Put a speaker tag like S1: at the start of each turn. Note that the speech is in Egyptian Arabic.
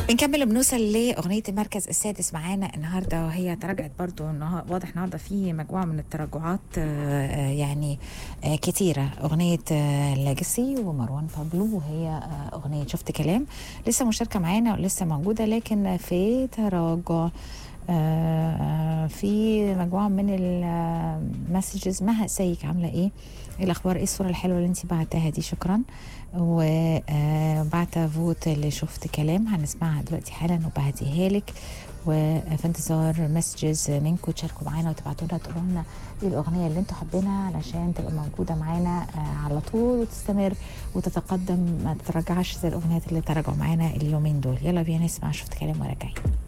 S1: بنكمل بنوصل لأغنية المركز السادس معانا النهاردة وهي تراجعت برضو النها- واضح النهاردة في مجموعة من التراجعات آه، آه، يعني آه، كتيرة أغنية لاجسي ومروان بابلو وهي آه، أغنية شفت كلام لسه مشاركة معانا ولسه موجودة لكن في تراجع آه، في مجموعة من المسجز مها ازيك عاملة ايه؟ ايه الاخبار ايه الصورة الحلوة اللي انت بعتها دي شكرا وبعت فوت اللي شفت كلام هنسمعها دلوقتي حالا وبهديها لك وفي انتظار مسجز منكم تشاركوا معانا وتبعتوا لنا تقولوا لنا ايه الاغنيه اللي انتوا حابينها علشان تبقى موجوده معانا آه، على طول وتستمر وتتقدم ما تتراجعش زي الاغنيات اللي تراجعوا معانا اليومين دول يلا بينا نسمع شفت كلام وراجعين